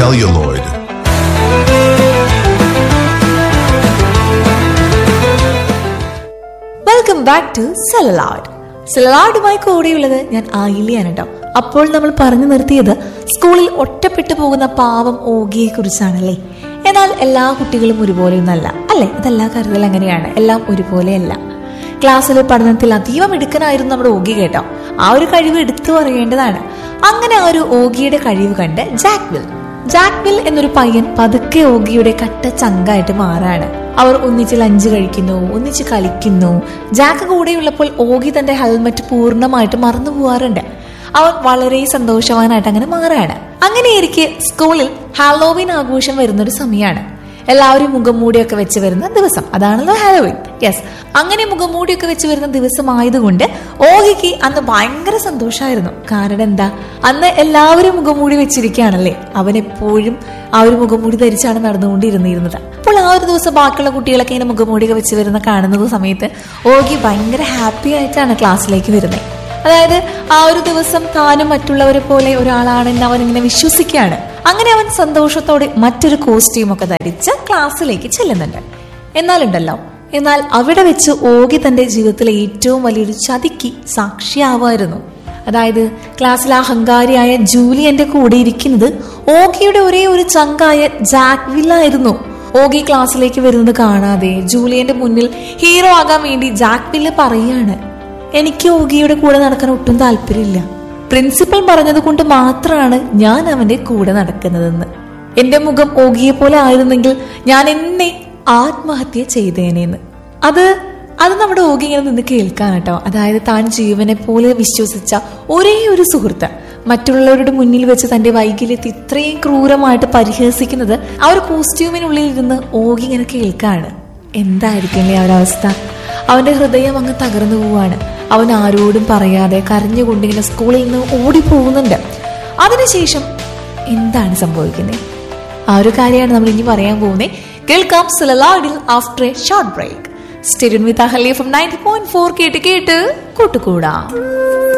celluloid. Welcome back to celluloid സെലലാഡുമായി കൂടെയുള്ളത് ഞാൻ ആയില്യാണ് കേട്ടോ അപ്പോൾ നമ്മൾ പറഞ്ഞു നിർത്തിയത് സ്കൂളിൽ ഒറ്റപ്പെട്ടു പോകുന്ന പാവം ഓഗിയെ കുറിച്ചാണല്ലേ എന്നാൽ എല്ലാ കുട്ടികളും ഒരുപോലെയൊന്നല്ല അല്ലേ അതെല്ലാ കാര്യത്തിലും അങ്ങനെയാണ് എല്ലാം ഒരുപോലെയല്ല ക്ലാസ്സിലെ പഠനത്തിൽ അതീവ മിടുക്കനായിരുന്നു നമ്മുടെ ഓഗി കേട്ടോ ആ ഒരു കഴിവ് എടുത്തു പറയേണ്ടതാണ് അങ്ങനെ ആ ഒരു ഓഗിയുടെ കഴിവ് കണ്ട് ജാക്വിൽ ജാക്വിൽ എന്നൊരു പയ്യൻ പതുക്കെ ഓഗിയുടെ കട്ട ചങ്കായിട്ട് മാറാണ് അവർ ഒന്നിച്ച് ലഞ്ച് കഴിക്കുന്നു ഒന്നിച്ച് കളിക്കുന്നു ജാക്ക് കൂടെയുള്ളപ്പോൾ ഓഗി തന്റെ ഹെൽമറ്റ് പൂർണ്ണമായിട്ട് മറന്നു പോവാറുണ്ട് അവൻ വളരെ സന്തോഷവാനായിട്ട് അങ്ങനെ മാറാണ് അങ്ങനെയിരിക്കെ സ്കൂളിൽ ഹാലോവിൻ ആഘോഷം വരുന്ന ഒരു സമയമാണ് എല്ലാവരും മുഖംമൂടിയൊക്കെ വെച്ച് വരുന്ന ദിവസം അതാണല്ലോ ഹാലോവിൻ യെസ് അങ്ങനെ മുഖംമൂടിയൊക്കെ വെച്ച് വരുന്ന ദിവസമായതുകൊണ്ട് ഓഹിക്ക് അന്ന് ഭയങ്കര സന്തോഷമായിരുന്നു കാരണം എന്താ അന്ന് എല്ലാവരും മുഖംമൂടി വെച്ചിരിക്കുകയാണല്ലേ അവൻ എപ്പോഴും ആ ഒരു മുഖംമൂടി ധരിച്ചാണ് നടന്നുകൊണ്ടിരുന്നിരുന്നത് അപ്പോൾ ആ ഒരു ദിവസം ബാക്കിയുള്ള കുട്ടികളൊക്കെ ഇങ്ങനെ മുഖംമൂടിയൊക്കെ വെച്ച് വരുന്ന കാണുന്ന സമയത്ത് ഓഗി ഭയങ്കര ഹാപ്പി ആയിട്ടാണ് ക്ലാസ്സിലേക്ക് വരുന്നത് അതായത് ആ ഒരു ദിവസം താനും മറ്റുള്ളവരെ പോലെ ഒരാളാണെന്ന് അവൻ ഇങ്ങനെ വിശ്വസിക്കുകയാണ് അങ്ങനെ അവൻ സന്തോഷത്തോടെ മറ്റൊരു കോസ്റ്റ്യൂം ഒക്കെ ധരിച്ച് ക്ലാസ്സിലേക്ക് ചെല്ലുന്നുണ്ട് എന്നാലുണ്ടല്ലോ എന്നാൽ അവിടെ വെച്ച് ഓഗി തന്റെ ജീവിതത്തിലെ ഏറ്റവും വലിയൊരു ചതിക്ക് സാക്ഷിയാവായിരുന്നു അതായത് ക്ലാസ്സിൽ ആ അഹങ്കാരിയായ ജൂലിയന്റെ കൂടെ ഇരിക്കുന്നത് ഓഗിയുടെ ഒരേ ഒരു ചങ്കായ ജാക്വില്ലായിരുന്നു ഓഗി ക്ലാസ്സിലേക്ക് വരുന്നത് കാണാതെ ജൂലിയന്റെ മുന്നിൽ ഹീറോ ആകാൻ വേണ്ടി ജാക്വില്ല് പറയാണ് എനിക്ക് ഓഗിയുടെ കൂടെ നടക്കാൻ ഒട്ടും താല്പര്യമില്ല പ്രിൻസിപ്പൽ പറഞ്ഞത് കൊണ്ട് മാത്രമാണ് ഞാൻ അവന്റെ കൂടെ നടക്കുന്നതെന്ന് എന്റെ മുഖം ഓഗിയെ പോലെ ആയിരുന്നെങ്കിൽ ഞാൻ എന്നെ ആത്മഹത്യ ചെയ്തേനേന്ന് അത് അത് നമ്മുടെ ഓഗി ഇങ്ങനെ നിന്ന് കേൾക്കാൻ കേട്ടോ അതായത് താൻ ജീവനെ പോലെ വിശ്വസിച്ച ഒരേ ഒരു സുഹൃത്ത് മറ്റുള്ളവരുടെ മുന്നിൽ വെച്ച് തന്റെ വൈകല്യത്തെ ഇത്രയും ക്രൂരമായിട്ട് പരിഹസിക്കുന്നത് ആ ഒരു കോസ്റ്റ്യൂമിനുള്ളിൽ ഇരുന്ന് ഓഗി ഇങ്ങനെ കേൾക്കാണ് എന്തായിരിക്കും ആ ഒരവസ്ഥ അവന്റെ ഹൃദയം അങ്ങ് തകർന്നു പോവാണ് അവൻ ആരോടും പറയാതെ കരഞ്ഞുകൊണ്ടിങ്ങനെ സ്കൂളിൽ നിന്ന് ഓടിപ്പോകുന്നുണ്ട് അതിനുശേഷം എന്താണ് സംഭവിക്കുന്നത് ആ ഒരു കാര്യമാണ് നമ്മൾ ഇനി പറയാൻ പോകുന്നത് കേൾക്കാം സിലലാഡിൽ after a short break stadium with Ahalya from ninety point four കേട്ട് കേട്ട് കൂട്ടുകൂടാം